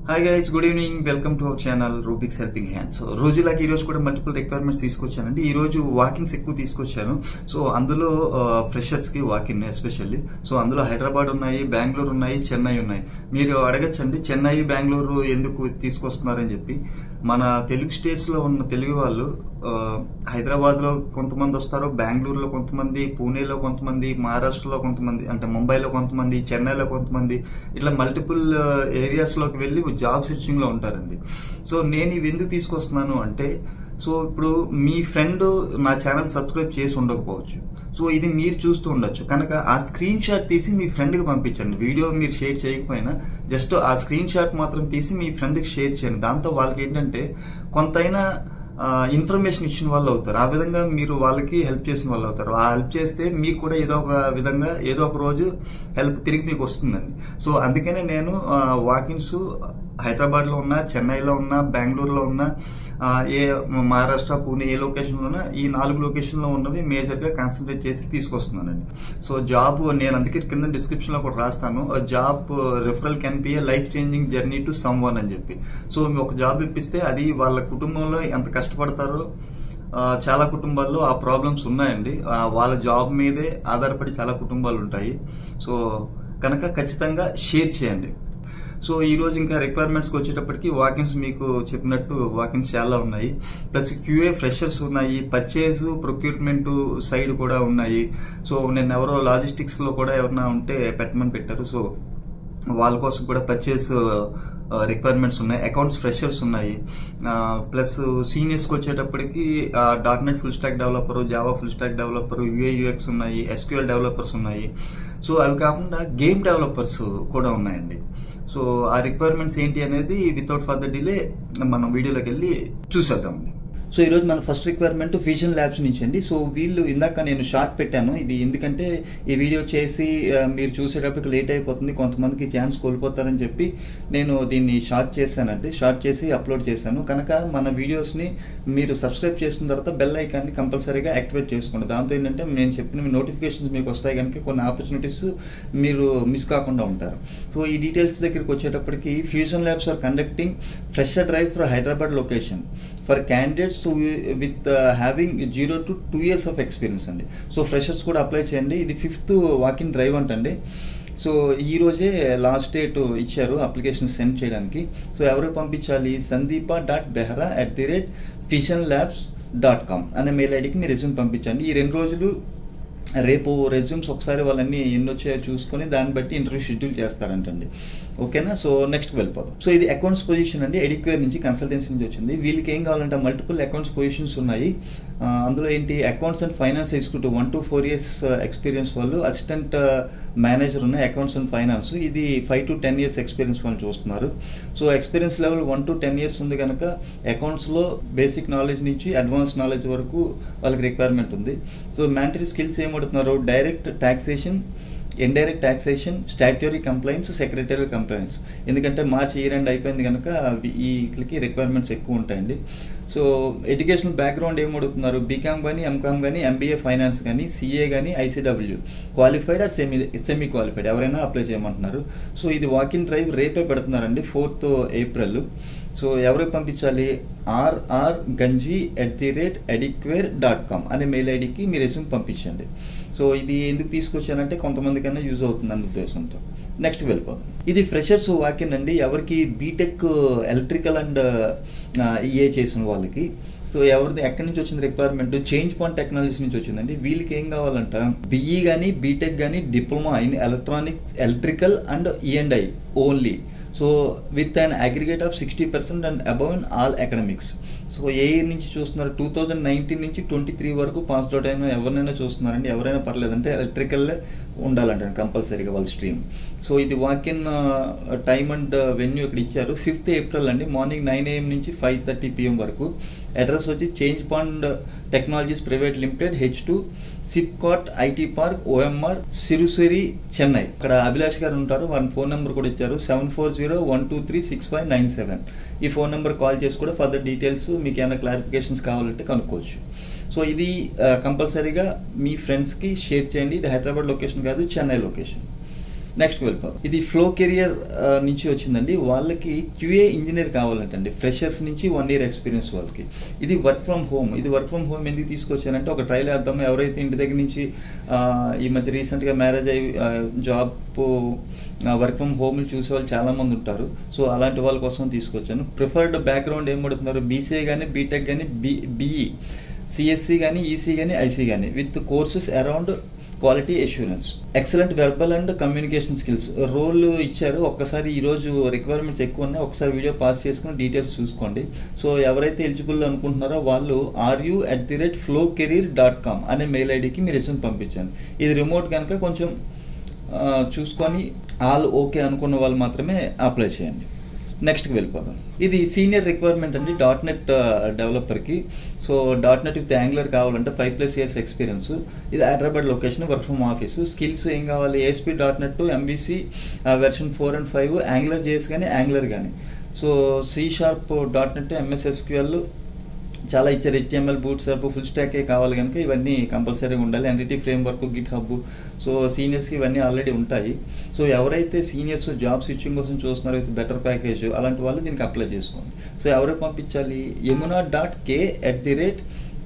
hi guys good evening welcome to our channel Rubiks Helping Hands రోజులాగా ఈ రోజు కూడా మల్టిపుల్ రిక్వైర్మెంట్స్ తీసుకొచ్చానండి ఈ రోజు వాకింగ్స్ ఎక్కువ తీసుకొచ్చాను సో అందులో ఫ్రెషర్స్ కి వాకింగ్ ఎస్పెషల్లీ సో అందులో హైదరాబాద్ ఉన్నాయి బెంగళూరు ఉన్నాయి చెన్నై ఉన్నాయి మీరు అడగచ్చండి చెన్నై బెంగళూరు ఎందుకు తీసుకొస్తున్నారని చెప్పి మన తెలుగు స్టేట్స్ లో ఉన్న తెలుగు వాళ్ళు హైదరాబాద్ లో కొంతమంది వస్తారు బెంగళూరులో కొంతమంది పూణేలో కొంతమంది మహారాష్ట్రలో కొంతమంది అంటే ముంబైలో కొంతమంది చెన్నైలో కొంతమంది ఇట్లా మల్టిపుల్ ఏరియాస్ లోకి వెళ్ళి జాబ్ సెర్చింగ్ లో ఉంటారండి సో నేను ఇవి ఎందుకు తీసుకొస్తున్నాను అంటే సో ఇప్పుడు మీ ఫ్రెండ్ నా ఛానల్ సబ్స్క్రైబ్ చేసి ఉండకపోవచ్చు సో ఇది మీరు చూస్తూ ఉండొచ్చు కనుక ఆ స్క్రీన్ షాట్ తీసి మీ ఫ్రెండ్కి పంపించండి వీడియో మీరు షేర్ చేయకపోయినా జస్ట్ ఆ స్క్రీన్ షాట్ మాత్రం తీసి మీ ఫ్రెండ్కి షేర్ చేయండి దాంతో వాళ్ళకి ఏంటంటే కొంతైనా ఇన్ఫర్మేషన్ ఇచ్చిన వాళ్ళు అవుతారు ఆ విధంగా మీరు వాళ్ళకి హెల్ప్ చేసిన వాళ్ళు అవుతారు ఆ హెల్ప్ చేస్తే మీకు కూడా ఏదో ఒక విధంగా ఏదో ఒక రోజు హెల్ప్ తిరిగి మీకు వస్తుందండి సో అందుకనే నేను వాకింగ్స్ హైదరాబాద్ లో ఉన్నా చెన్నైలో ఉన్నా బెంగళూరులో ఉన్నా ఏ మహారాష్ట్ర పూణే ఏ లొకేషన్లో ఉన్నా ఈ నాలుగు లొకేషన్లో ఉన్నవి మేజర్గా కాన్సన్ట్రేట్ చేసి తీసుకొస్తున్నానండి సో జాబ్ నేను అందుకే కింద డిస్క్రిప్షన్లో కూడా రాస్తాను job referral can be a life changing journey to someone అని చెప్పి సో ఒక జాబ్ ఇప్పిస్తే అది వాళ్ళ కుటుంబంలో ఎంత కష్టపడతారో చాలా కుటుంబాల్లో ఆ ప్రాబ్లమ్స్ ఉన్నాయండి వాళ్ళ జాబ్ మీదే ఆధారపడి చాలా కుటుంబాలు ఉంటాయి సో కనుక ఖచ్చితంగా షేర్ చేయండి సో ఈ రోజు ఇంకా రిక్వైర్మెంట్స్కి వచ్చేటప్పటికి వాకిన్స్ మీకు చెప్పినట్టు వాకిన్స్ చాలా ఉన్నాయి ప్లస్ క్యూఏ ఫ్రెషర్స్ ఉన్నాయి పర్చేజ్ ప్రొక్యూర్మెంట్ సైడ్ కూడా ఉన్నాయి సో నేను ఎవరో లాజిస్టిక్స్ లో కూడా ఎవరైనా ఉంటే పెట్టమని పెట్టారు సో వాళ్ళ కోసం కూడా పర్చేస్ రిక్వైర్మెంట్స్ ఉన్నాయి అకౌంట్స్ ఫ్రెషర్స్ ఉన్నాయి ప్లస్ సీనియర్స్కి వచ్చేటప్పటికి dot net full stack developer Java full stack developer UI UX ఉన్నాయి ఎస్క్యూఎల్ డెవలపర్స్ ఉన్నాయి సో అవి కాకుండా గేమ్ డెవలపర్స్ కూడా ఉన్నాయండి సో ఆ రిక్వైర్మెంట్స్ ఏంటి అనేది వితౌట్ ఫర్దర్ డిలే మనం వీడియోలోకి వెళ్ళి చూసేద్దామండి సో ఈరోజు మన ఫస్ట్ రిక్వైర్మెంట్ ఫ్యూజన్ ల్యాబ్స్ నుంచి అండి సో వీళ్ళు ఇందాక నేను షార్ట్ పెట్టాను ఇది ఎందుకంటే ఈ వీడియో చేసి మీరు చూసేటప్పటికి లేట్ అయిపోతుంది కొంతమందికి ఛాన్స్ కోల్పోతారని చెప్పి నేను దీన్ని షార్ట్ చేశానండి షార్ట్ చేసి అప్లోడ్ చేశాను కనుక మన వీడియోస్ని మీరు సబ్స్క్రైబ్ చేసిన తర్వాత బెల్ ఐకాన్ని కంపల్సరీగా యాక్టివేట్ చేసుకోండి దాంతో ఏంటంటే నేను చెప్పిన నోటిఫికేషన్స్ మీకు వస్తాయి కనుక కొన్ని ఆపర్చునిటీస్ మీరు మిస్ కాకుండా ఉంటారు సో ఈ డీటెయిల్స్ దగ్గరికి వచ్చేటప్పటికి Fusion Labs are conducting fresher drive for Hyderabad location for candidates to with having zero to two years of experience అండి సో ఫ్రెషర్స్ కూడా అప్లై చేయండి ఇది ఫిఫ్త్ వాకింగ్ డ్రైవ్ అంటండి సో ఈ రోజే లాస్ట్ డేట్ ఇచ్చారు అప్లికేషన్ సెండ్ చేయడానికి సో ఎవరు పంపించాలి Sandeepa dot Behra at the rate Fusion Labs dot com అనే మెయిల్ ఐడికి మీ రెజ్యూమ్ పంపించండి ఈ రెండు రోజులు రేపు రెజ్యూమ్స్ ఒకసారి వాళ్ళన్నీ ఎన్ని వచ్చాయో చూసుకొని దాన్ని బట్టి ఇంటర్వ్యూ షెడ్యూల్ చేస్తారంటండి ఓకేనా సో నెక్స్ట్ వెళ్ళిపోదాం సో ఇది అకౌంట్స్ పొజిషన్ అండి ఎడిక్వేర్ నుంచి కన్సల్టెన్సీ నుంచి వచ్చింది వీళ్ళకి ఏం కావాలంటే మల్టిపుల్ అకౌంట్స్ పొజిషన్స్ ఉన్నాయి అందులో ఏంటి accounts and finance executive one to four years experience వాళ్ళు అసిస్టెంట్ మేనేజర్ ఉన్నాయి అకౌంట్స్ అండ్ ఫైనాన్స్ ఇది five to ten years experience వాళ్ళు చూస్తున్నారు so experience level one to ten years ఉంది కనుక అకౌంట్స్లో బేసిక్ నాలెడ్జ్ నుంచి అడ్వాన్స్ నాలెడ్జ్ వరకు వాళ్ళకి రిక్వైర్మెంట్ ఉంది సో మ్యాంటరీ స్కిల్స్ ఏమడుతున్నారు direct taxation indirect taxation statutory compliances secretary compliances ఎందుకంటే మార్చ్ ఇయర్ ఎండ్ అయిపోయింది కనుక వీటికి రిక్వైర్మెంట్స్ ఎక్కువ ఉంటాయండి సో ఎడ్యుకేషనల్ బ్యాక్గ్రౌండ్ ఏం అడుగుతున్నారు బీకామ్ కానీ ఎంకామ్ కానీ ఎంబీఏ ఫైనాన్స్ కానీ సిఏ కానీ ICW qualified or semi semi qualified ఎవరైనా అప్లై చేయమంటున్నారు సో ఇది వాకింగ్ డ్రైవ్ రేపే పెడుతున్నారండి ఫోర్త్ ఏప్రిల్ సో ఎవరికి పంపించాలి RR Ganji at the rate ఎడిక్వేర్ డాట్ కామ్ అనే మెయిల్ ఐడికి మీ రెజ్యూమ్ పంపించండి సో ఇది ఎందుకు తీసుకొచ్చానంటే కొంతమందికైనా యూజ్ అవుతుంది అన్న ఉద్దేశంతో నెక్స్ట్ వెళ్ళిపోదాం ఇది ఫ్రెషర్స్ వాకిన్ అండి ఎవరికి బీటెక్ ఎలక్ట్రికల్ అండ్ ఈఏ చేసిన వాళ్ళకి సో ఎవరిది ఎక్కడి నుంచి వచ్చింది రిక్వైర్మెంట్ చేంజ్ పాయింట్ టెక్నాలజీస్ నుంచి వచ్చిందండి వీళ్ళకి ఏం కావాలంట బిఈ కానీ బీటెక్ కానీ diploma in electronics electrical and E and I only so with an aggregate of sixty percent and above in all academics so ఏ ఇయర్ నుంచి చూస్తున్నారు టూ థౌజండ్ నైన్టీన్ నుంచి ట్వంటీ త్రీ వరకు పాస్డ్ అవుట్ అయిన ఎవరినైనా చూస్తున్నారండి ఎవరైనా పర్లేదు అంటే ఎలక్ట్రికల్ ఉండాలంటే కంపల్సరీగా వాళ్ళ స్ట్రీమ్ సో ఇది walk in time and venue ఇక్కడ ఇచ్చారు ఫిఫ్త్ ఏప్రిల్ అండి మార్నింగ్ నైన్ ఏఎం నుంచి ఫైవ్ థర్టీ పిఎం వరకు అడ్రస్ వచ్చి Changepond Technologies Private Limited H two SIPCOT IT park OMR Siruseri Chennai ఇక్కడ అభిలాష్ గారు ఉంటారు వాళ్ళ ఫోన్ నెంబర్ కూడా ఇచ్చారు seven four zero one two three six five nine seven ఈ ఫోన్ నెంబర్ కాల్ చేసి కూడా ఫర్దర్ డీటెయిల్స్ మీకు ఏమైనా క్లారిఫికేషన్స్ కావాలంటే కనుక్కోవచ్చు సో ఇది కంపల్సరీగా మీ ఫ్రెండ్స్కి షేర్ చేయండి ఇది హైదరాబాద్ లొకేషన్ కాదు చెన్నై లొకేషన్ నెక్స్ట్ వెళ్ళిపోదాం ఇది ఫ్లో కెరియర్ నుంచి వచ్చిందండి వాళ్ళకి క్యూఏ ఇంజనీర్ కావాలంటండి ఫ్రెషర్స్ నుంచి వన్ ఇయర్ ఎక్స్పీరియన్స్ వాళ్ళకి ఇది వర్క్ ఫ్రమ్ హోమ్ ఇది వర్క్ ఫ్రమ్ హోమ్ ఎందుకు తీసుకొచ్చానంటే ఒక ట్రైల్ వేద్దాం ఎవరైతే ఇంటి దగ్గర నుంచి ఆ, ఈ మధ్య రీసెంట్గా మ్యారేజ్ అయ్యి జాబ్ వర్క్ ఫ్రమ్ హోమ్ చూసే వాళ్ళు చాలా మంది ఉంటారు సో అలాంటి వాళ్ళ కోసం తీసుకొచ్చాను ప్రిఫర్డ్ బ్యాక్గ్రౌండ్ ఏం పడుతున్నారు బీసీఏ కానీ బీటెక్ కానీ బి బీఈ సిఎస్సి కానీ ఈసీ కానీ ఐసీ కానీ with courses around quality assurance excellent verbal and communication skills role ఇచ్చారు ఒక్కసారి ఈరోజు రిక్వైర్మెంట్స్ ఎక్కువ ఉన్నాయి ఒకసారి వీడియో పాస్ చేసుకుని డీటెయిల్స్ చూసుకోండి సో ఎవరైతే ఎలిజిబుల్ అనుకుంటున్నారో వాళ్ళు ఆర్యూ at the rate flow career dot com అనే మెయిల్ ఐడికి మీరు రెస్యూమ్ పంపించండి ఇది రిమోట్ కనుక కొంచెం ఆ, చూసుకొని ఆల్ ఓకే అనుకున్న వాళ్ళు మాత్రమే అప్లై చేయండి నెక్స్ట్కి వెళ్ళిపోదాం ఇది సీనియర్ రిక్వైర్మెంట్ అండి డాట్ నెట్ డెవలపర్కి so dot net with Angular కావాలంటే ఫైవ్ ప్లస్ ఇయర్స్ ఎక్స్పీరియన్స్ ఇది Hyderabad location work from office skills ఏం కావాలి ASP dot net MVC version four and five Angular JS కానీ యాంగులర్ కానీ so C sharp dot net MS SQL చాలా ఇచ్చారు HTML Bootstrap full స్టాకే కావాలి కనుక ఇవన్నీ కంపల్సరీగా ఉండాలి ఎన్డిటీ framework GitHub so సీనియర్స్కి ఇవన్నీ ఆల్రెడీ ఉంటాయి సో ఎవరైతే సీనియర్స్ జాబ్ స్విచ్చింగ్ కోసం చూస్తున్నారో విత్ బెటర్ ప్యాకేజ్ అలాంటి వాళ్ళు దీనికి అప్లై చేసుకోండి సో ఎవరికి పంపించాలి Yamuna dot K at the rate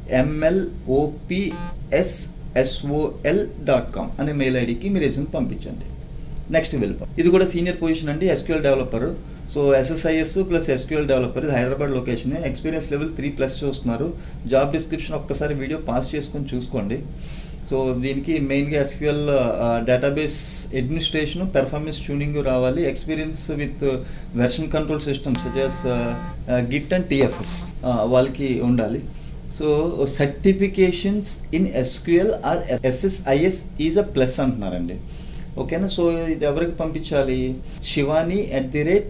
ఎంఎల్ఓపిఎస్ఎస్ఓఎల్ డాట్ కామ్ అనే మెయిల్ ఐడికి మీరు రెజ్యూమ్ పంపించండి నెక్స్ట్ వెళ్ళిపో ఇది కూడా సీనియర్ పొజిషన్ అండి SQL developer so SSIS plus SQL developer ఇది Hyderabad location experience level three plus చూస్తున్నారు జాబ్ డిస్క్రిప్షన్ ఒక్కసారి వీడియో పాస్ చేసుకొని చూసుకోండి సో దీనికి మెయిన్గా SQL database administration performance tuning రావాలి experience with version control systems such as Git and TFS వాళ్ళకి ఉండాలి so certifications in SQL or SSIS is a plus అంటున్నారండి ఓకేనా సో ఇది ఎవరికి పంపించాలి Shivani at the rate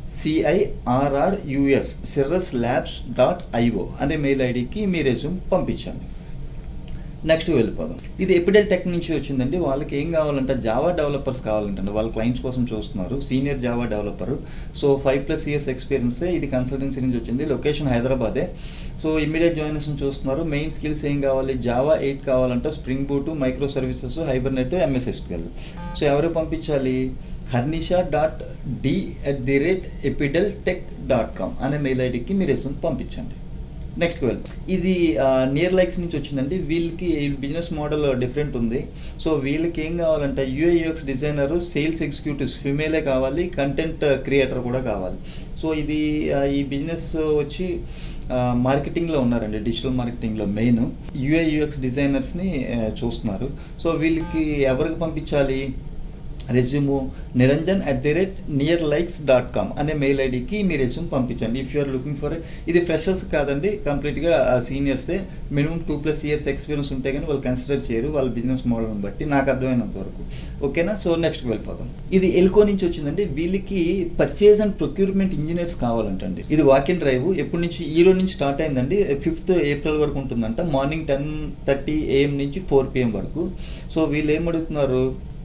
C I R R U S Cirrus Labs dot IO అనే mail ఐడికి మీ రెజ్యూమ్ పంపించండి నెక్స్ట్ వెళ్ళిపోదాం ఇది ఎపిడెల్ టెక్ నుంచి వచ్చిందండి వాళ్ళకి ఏం కావాలంటే జావా డెవలపర్స్ కావాలంటే వాళ్ళ క్లయింట్స్ కోసం చూస్తున్నారు senior Java developer so five plus years experience ఇది కన్సల్టెన్సీ నుంచి వచ్చింది లొకేషన్ హైదరాబాదే సో ఇమీడియట్ జాయినర్స్ చూస్తున్నారు మెయిన్ స్కిల్స్ ఏం కావాలి జావా ఎయిట్ కావాలంటే Spring Boot micro services Hibernate MS SQL so ఎవరు పంపించాలి Harnisha dot D at the rate ఎపిడెల్ టెక్ డాట్ కామ్ అనే మెయిల్ ఐడికి మీరు రెస్యూమ్ పంపించండి నెక్స్ట్ వెల్ ఇది నియర్ లైక్స్ నుంచి వచ్చిందండి వీళ్ళకి బిజినెస్ మోడల్ డిఫరెంట్ ఉంది సో వీళ్ళకి ఏం కావాలంటే యూఏఎక్స్ డిజైనర్ సేల్స్ ఎగ్జిక్యూటివ్స్ ఫిమేలే కావాలి కంటెంట్ క్రియేటర్ కూడా కావాలి సో ఇది ఆ, ఈ బిజినెస్ వచ్చి మార్కెటింగ్లో ఉన్నారండి డిజిటల్ మార్కెటింగ్లో మెయిన్ యూఏయుఎక్స్ డిజైనర్స్ని చూస్తున్నారు సో వీళ్ళకి ఎవరికి పంపించాలి resume Niranjan at the rate near likes dot com అనే మెయిల్ ఐడికి మీ రెజ్యూమ్ పంపించండి ఇఫ్ యూఆర్ లుకింగ్ ఫర్ ఇది ఫ్రెషర్స్ కాదండి కంప్లీట్గా సీనియర్సే minimum two plus years experience ఉంటే కానీ వాళ్ళు కన్సిడర్ చేయరు వాళ్ళ బిజినెస్ మోడల్ని బట్టి నాకు అర్థమైనంత వరకు ఓకేనా సో నెక్స్ట్ వెళ్ళిపోదాం ఇది ఎల్కో నుంచి వచ్చిందండి వీళ్ళకి పర్చేజ్ అండ్ ప్రొక్యూర్మెంట్ ఇంజనీర్స్ కావాలంటండి ఇది వాక్ ఇన్ డ్రైవ్ ఎప్పటి నుంచి ఈ రోజు నుంచి స్టార్ట్ అయిందండి ఫిఫ్త్ ఏప్రిల్ వరకు ఉంటుందంట మార్నింగ్ టెన్ థర్టీ ఏఎం నుంచి ఫోర్ పిఎం వరకు సో వీళ్ళు ఏం అడుగుతున్నారు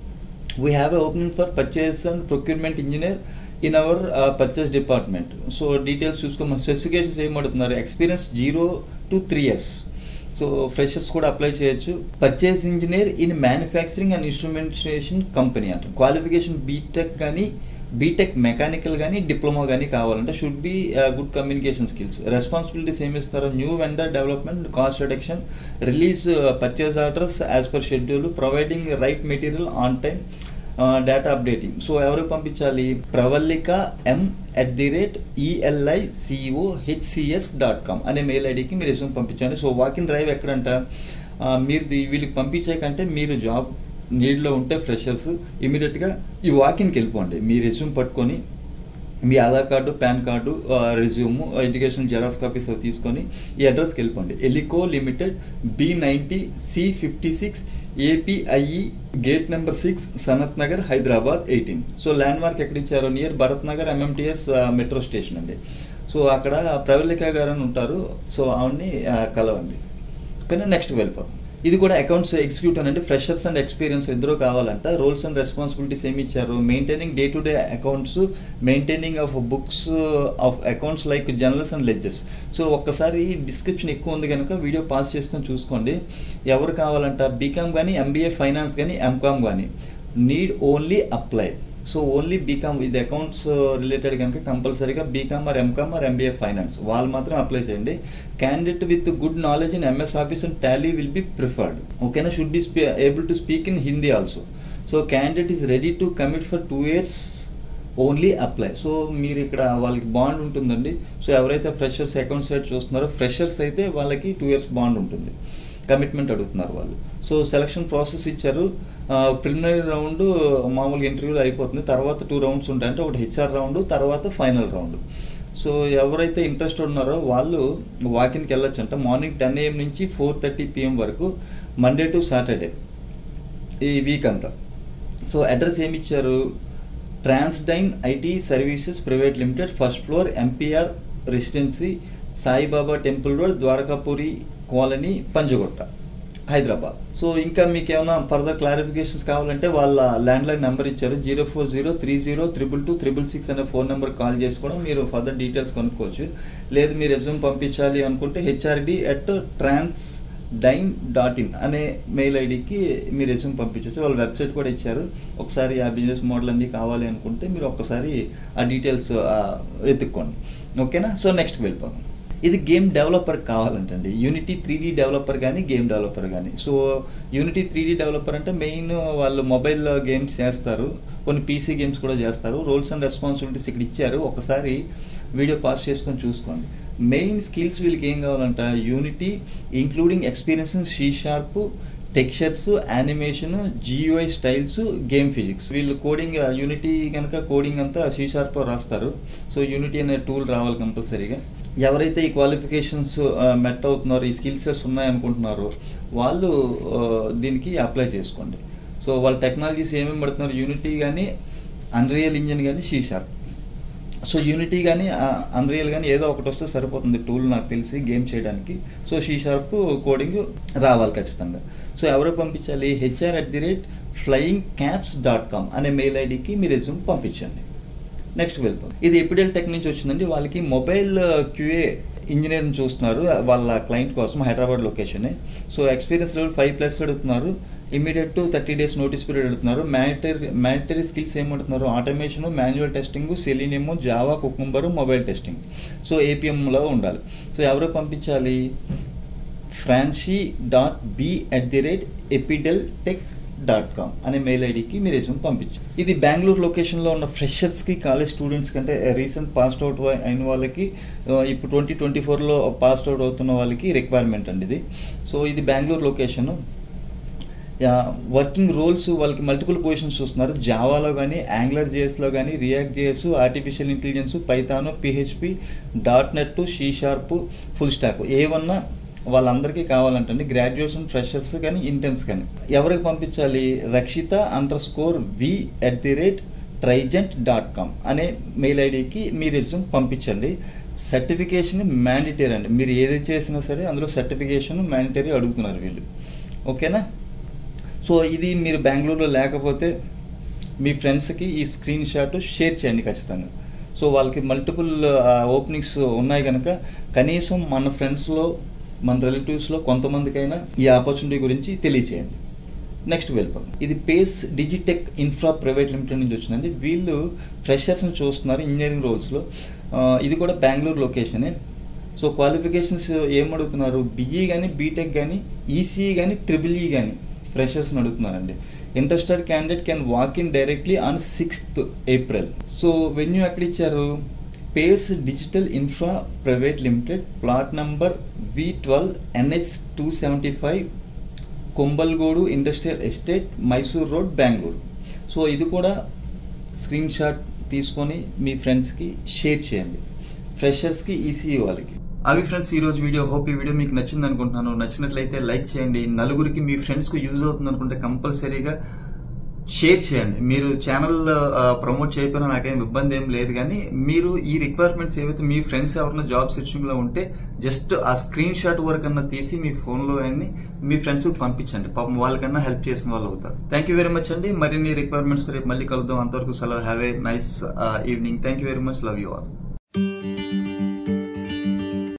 we have an opening for purchase and procurement engineer in our purchase department so details చూసుకోమని స్పెసిఫికేషన్స్ ఏం అడుగుతున్నారు experience zero to three years so freshers కూడా అప్లై చేయొచ్చు purchase engineer in manufacturing and instrumentation company అంటారు qualification BTech కానీ BTech mechanical కానీ diploma కానీ కావాలంటే should be good communication skills responsibilities ఏమి ఇస్తారు new vendor development cost reduction release purchase orders as per schedule providing right material on time data updating so ఎవరికి పంపించాలి Pravallika M at the rate E L I C O H C S dot com అనే mail ఐడికి మీరు resume పంపించండి so walking drive ఎక్కడంట ఆ, మీరు the- వీళ్ళకి పంపించే కంటే మీరు జాబ్ నీడ్లో ఉంటే ఫ్రెషర్స్ ఇమీడియట్గా ఈ వాకిన్కి వెళ్ళిపోండి మీ రెస్యూమ్ పట్టుకొని మీ Aadhaar card PAN card resume education xerox copies అవి తీసుకొని ఈ అడ్రస్కి వెళ్ళిపోండి Elico limited B ninety C fifty six A P I I E gate number six Sanath Nagar Hyderabad eighteen so landmark ఎక్కడ ఇచ్చారు near Bharat Nagar MMTS metro station అండి సో అక్కడ ప్రవళిక గారు అని ఉంటారు సో ఆవిడ్ని ఆ, కలవండి కానీ నెక్స్ట్ వెళ్ళిపోతాం ఇది కూడా అకౌంట్స్ ఎగ్జిక్యూటివ్ అంటే ఫ్రెషర్స్ అండ్ ఎక్స్పీరియన్స్ ఇద్దరు కావాలంట రోల్స్ అండ్ రెస్పాన్సిబిలిటీస్ ఏమి ఇచ్చారు maintaining day to day accounts maintaining of books of accounts like journals and ledgers so ఒక్కసారి డిస్క్రిప్షన్ ఎక్కువ ఉంది కనుక వీడియో పాస్ చేసుకొని చూసుకోండి ఎవరు కావాలంట బీకామ్ కానీ ఎంబీఏ ఫైనాన్స్ కానీ ఎంకామ్ కానీ need only apply so only BCom ఇది అకౌంట్స్ రిలేటెడ్ కనుక కంపల్సరీగా BCom or MCom or MBA finance వాళ్ళు మాత్రం అప్లై చేయండి candidate with good knowledge in MS Office and Tally will be preferred ఓకేనా should be able to speak in Hindi also so candidate is ready to commit for two years only apply so మీరు ఇక్కడ వాళ్ళకి bond ఉంటుందండి so ఎవరైతే freshers account side చూస్తున్నారో freshers అయితే వాళ్ళకి two years bond ఉంటుంది కమిట్మెంట్ అడుగుతున్నారు వాళ్ళు సో సెలక్షన్ ప్రాసెస్ ఇచ్చారు ప్రిలిమినరీ రౌండ్ మామూలుగా ఇంటర్వ్యూలు అయిపోతుంది తర్వాత టూ రౌండ్స్ ఉంటాయి అంటే ఒకటి హెచ్ఆర్ రౌండ్ తర్వాత ఫైనల్ రౌండ్ సో ఎవరైతే ఇంట్రెస్ట్ ఉన్నారో వాళ్ళు వాకిన్కి వెళ్ళొచ్చు అంట మార్నింగ్ టెన్ ఏఎం నుంచి ఫోర్ థర్టీ పిఎం వరకు మండే టు సాటర్డే ఈ వీక్ అంతా సో అడ్రస్ ఏమి ఇచ్చారు Transdyne IT services private limited first floor MPR residency Saibaba temple road Dwarakapuri colony Panjagutta Hyderabad so ఇంకా మీకు ఏమైనా ఫర్దర్ క్లారిఫికేషన్స్ కావాలంటే వాళ్ళ ల్యాండ్లైన్ నెంబర్ ఇచ్చారు zero four zero three zero triple two triple six అనే ఫోన్ నెంబర్ కాల్ చేసి కూడా మీరు ఫర్దర్ డీటెయిల్స్ కనుక్కోవచ్చు లేదు మీరు రెజ్యూమ్ పంపించాలి అనుకుంటే HRD at Transdyne dot in అనే మెయిల్ ఐడికి మీరు రెజ్యూమ్ పంపించవచ్చు వాళ్ళ వెబ్సైట్ కూడా ఇచ్చారు ఒకసారి ఆ బిజినెస్ మోడల్ అన్నీ కావాలి అనుకుంటే మీరు ఒక్కసారి ఆ డీటెయిల్స్ వెతుక్కోండి ఓకేనా సో నెక్స్ట్ వెళ్ళిపోదాం ఇది గేమ్ డెవలపర్ కావాలంటండి యూనిటీ త్రీ డీ డెవలపర్ కానీ గేమ్ డెవలపర్ కానీ so Unity three D developer అంటే మెయిన్ వాళ్ళు మొబైల్ గేమ్స్ చేస్తారు కొన్ని పీసీ గేమ్స్ కూడా చేస్తారు రోల్స్ అండ్ రెస్పాన్సిబిలిటీస్ ఇక్కడ ఇచ్చారు ఒకసారి వీడియో పాస్ చేసుకొని చూసుకోండి మెయిన్ స్కిల్స్ వీళ్ళకి ఏం కావాలంట Unity including experience in C sharp textures animation GUI styles game physics వీళ్ళు కోడింగ్ యూనిటీ కనుక కోడింగ్ అంతా సీ షార్ప్ రాస్తారు సో యూనిటీ అనే టూల్ రావాలి కంపల్సరీగా ఎవరైతే ఈ క్వాలిఫికేషన్స్ మెట్ అవుతున్నారో ఈ స్కిల్ సెట్స్ ఉన్నాయనుకుంటున్నారో వాళ్ళు దీనికి అప్లై చేసుకోండి సో వాళ్ళ టెక్నాలజీస్ ఏమేమి పడుతున్నారు యూనిటీ కానీ అన్రియల్ ఇంజిన్ కానీ షీ షార్ప్ సో యూనిటీ కానీ అన్రియల్ కానీ ఏదో ఒకటి వస్తే సరిపోతుంది టూల్ నాకు తెలిసి గేమ్ చేయడానికి సో షీ షార్ప్ కోడింగ్ రావాలి ఖచ్చితంగా సో ఎవరు పంపించాలి HR at the rate flying caps dot com అనే మెయిల్ ఐడికి మీ రెజ్యూమ్ పంపించండి నెక్స్ట్ వెళ్ళిపోతుంది ఇది ఎపిడెల్ టెక్ నుంచి వచ్చిందండి వాళ్ళకి మొబైల్ క్యూఏ ఇంజనీరింగ్ చూస్తున్నారు వాళ్ళ క్లయింట్ కోసం Hyderabad location so experience level five plus అడుగుతున్నారు immediate to thirty days notice period అడుగుతున్నారు మ్యానిటరీ మ్యానిటరీ స్కిల్స్ ఏమంటున్నారు automation manual testing Selenium Java Cucumber mobile testing so ఏపీఎంలో ఉండాలి సో ఎవరు పంపించాలి Francy dot B at the rate ఎపిడెల్ tech dot com అనే mail ఐడికి మీరు రెజ్యూమ్ పంపించు ఇది బెంగళూరు లొకేషన్లో ఉన్న ఫ్రెషర్స్కి కాలేజ్ స్టూడెంట్స్ కంటే రీసెంట్ పాస్డ్ అవుట్ అయిన వాళ్ళకి ఇప్పుడు ట్వంటీ ట్వంటీ ఫోర్లో పాస్డ్ అవుట్ అవుతున్న వాళ్ళకి రిక్వైర్మెంట్ అండి ఇది సో ఇది బెంగళూరు లొకేషన్ వర్కింగ్ రోల్స్ వాళ్ళకి మల్టిపుల్ పొజిషన్స్ చూస్తున్నారు జావాలో కానీ యాంగ్లర్ జేఎస్లో కానీ React JS artificial intelligence Python PHP dot net C sharp full stack ఏమన్నా వాళ్ళందరికీ కావాలంటండి గ్రాడ్యుయేషన్ ఫ్రెషర్స్ కానీ ఇంటెన్స్ కానీ ఎవరికి పంపించాలి Rakshitha underscore V at the rate Trigent dot com అనే మెయిల్ ఐడికి మీ రెజ్యూమ్ పంపించండి సర్టిఫికేషన్ మ్యాండిటరీ అండి మీరు ఏది చేసినా సరే అందులో సర్టిఫికేషన్ మ్యాండిటరీ అడుగుతున్నారు వీళ్ళు ఓకేనా సో ఇది మీరు బెంగళూరులో లేకపోతే మీ ఫ్రెండ్స్కి ఈ స్క్రీన్ షాట్ షేర్ చేయండి ఖచ్చితంగా సో వాళ్ళకి మల్టిపుల్ ఓపెనింగ్స్ ఉన్నాయి కనుక కనీసం మన ఫ్రెండ్స్లో మన రిలేటివ్స్లో కొంతమందికైనా ఈ ఆపర్చునిటీ గురించి తెలియచేయండి నెక్స్ట్ వెళ్ళిపోతాం ఇది Pace Digitek infra private limited నుంచి వచ్చిందండి వీళ్ళు ఫ్రెషర్స్ని చూస్తున్నారు ఇంజనీరింగ్ రోల్స్లో ఇది కూడా బెంగళూరు లొకేషనే సో క్వాలిఫికేషన్స్ ఏమడుగుతున్నారు బిఈ కానీ బీటెక్ కానీ ఈసీఈ కానీ ట్రిపుల్ ఈ కానీ ఫ్రెషర్స్ని అడుగుతున్నారండి interested candidate can walk in directly on sixth April so venue ఎక్కడ ఇచ్చారు Pace digital infra private limited plot number V twelve NH two seventy five Kumbalgodu industrial estate Mysore road Bengaluru so ఇది కూడా screen shot తీసుకొని మీ ఫ్రెండ్స్కి share చేయండి ఫ్రెషర్స్కి EC వాళ్ళకి అవి friends ఈ రోజు వీడియో హోప్ ఈ వీడియో మీకు నచ్చింది అనుకుంటున్నాను నచ్చినట్లయితే లైక్ చేయండి నలుగురికి మీ ఫ్రెండ్స్కి యూజ్ అవుతుంది అనుకుంటే కంపల్సరీగా షేర్ చేయండి మీరు ఛానల్ ప్రమోట్ చేయకపోయినా నాకేం ఇబ్బంది ఏం లేదు కానీ మీరు ఈ రిక్వైర్మెంట్స్ ఏవైతే మీ ఫ్రెండ్స్ ఎవరైనా జాబ్ సెర్చింగ్ లో ఉంటే జస్ట్ ఆ స్క్రీన్ షాట్ వరకు అన్న తీసి మీ ఫోన్ లో అన్ని మీ ఫ్రెండ్స్ కి పంపించండి పాపం వాళ్ళకన్నా హెల్ప్ చేసిన వాళ్ళు అవుతారు థ్యాంక్ యూ వెరీ మచ్ అండి మరిన్ని రిక్వైర్మెంట్స్ రేపు మళ్ళీ కలుద్దాం అంతవరకు సెలవు have a nice evening thank you very much love you all